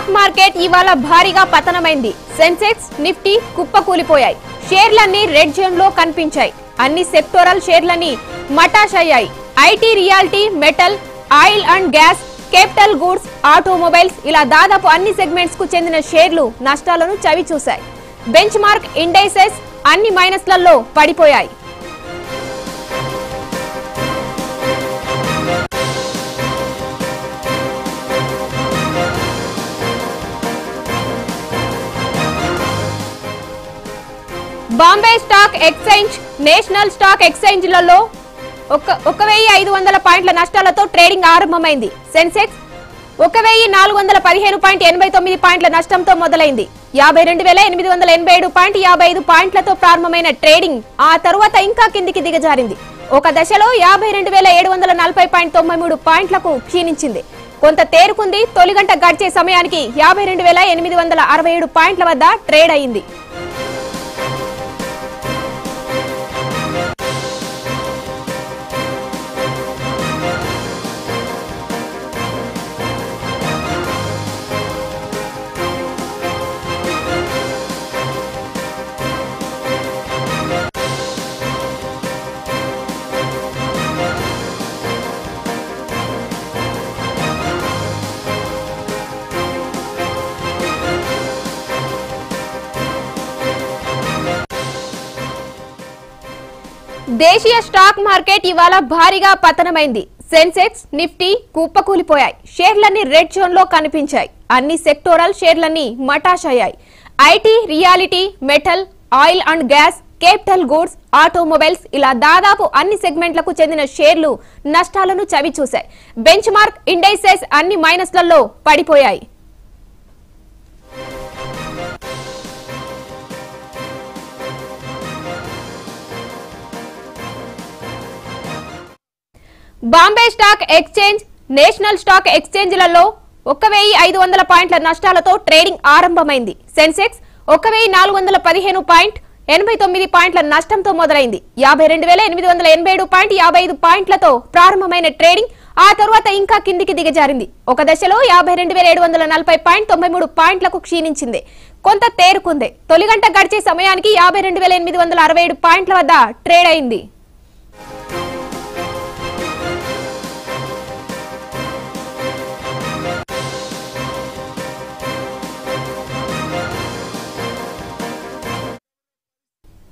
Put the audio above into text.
stock market ఇవాళ భారీగా పతనమైంది సెన్సెక్స్ నిఫ్టీ కుప్పకూలిపోయాయి షేర్లన్నీ రెడ్ జోన్ లో కనిపించాయి అన్ని సెక్టోరల్ షేర్లన్నీ మటాష్ అయ్యాయి IT reality metal oil and gas capital goods automobiles ఇలా దాదాపు అన్ని సెగ్మెంట్స్ కు చెందిన షేర్లు నష్టాలను చవి చూశాయి బెంచ్ మార్క్ ఇండైసెస్ అన్ని మైనస్లలో పడిపోయాయి Bombay stock exchange national stock ఎక్స్చేంజ్లలో ఒక ఒక వెయ్యి ఐదు వందల పాయింట్ల నష్టాలతో ట్రేడింగ్ ఆరంభమైంది సెన్సెక్స్ ఒక వెయ్యి నాలుగు వందల పదిహేను పాయింట్ ఎనభై తొమ్మిది పాయింట్ల నష్టంతో మొదలైంది యాభై రెండు వేల ఎనిమిది వందల ఎనభై ఏడు పాయింట్ యాభై ఐదు పాయింట్లతో ప్రారంభమైన ట్రేడింగ్ ఆ తరువాత ఇంకా కిందికి దిగజారింది ఒక దశలో యాభై రెండు వేల ఏడు వందల నలభై పాయింట్ తొంభై మూడు పాయింట్లకు క్షీణించింది కొంత తేరుకుంది తొలి గంట గడిచే సమయానికి యాభై రెండు వేల ఎనిమిది వందల అరవై ఏడు పాయింట్ల వద్ద ట్రేడ్ అయింది దేశీయ స్టాక్ మార్కెట్ ఇవాళ భారీగా పతనమైంది సెన్సెక్స్ నిఫ్టీ కుప్పకూలిపోయాయి షేర్లన్నీ రెడ్ జోన్ లో కనిపించాయి అన్ని సెక్టోరల్ షేర్లన్నీ మటాష్ అయ్యాయి IT reality metal oil and gas capital goods automobiles ఇలా దాదాపు అన్ని సెగ్మెంట్లకు చెందిన షేర్లు నష్టాలను చవి చూశాయి బెంచ్ మార్క్ ఇండైసెస్ అన్ని మైనస్లలో పడిపోయాయి Bombay stock exchange national stock ఎక్స్చేంజ్లలో ఒక వెయ్యి ఐదు వందల పాయింట్ల నష్టాలతో ట్రేడింగ్ ఆరంభమైంది సెన్సెక్స్ ఒక వెయ్యి నాలుగు వందల పదిహేను పాయింట్ ఎనభై తొమ్మిది పాయింట్ల నష్టంతో మొదలైంది యాభై రెండు వేల ఎనిమిది వందల ఎనభై ఏడు పాయింట్ యాభై ఐదు పాయింట్లతో ప్రారంభమైన ట్రేడింగ్ ఆ తరువాత ఇంకా కిందికి దిగజారింది ఒక దశలో యాభై రెండు వేల ఏడు వందల నలభై పాయింట్ తొంభై మూడు పాయింట్లకు క్షీణించింది కొంత తేరుకుంది తొలి గంట గడిచే సమయానికి యాభై రెండు వేల ఎనిమిది వందల అరవై ఏడు పాయింట్ల వద్ద ట్రేడ్ అయింది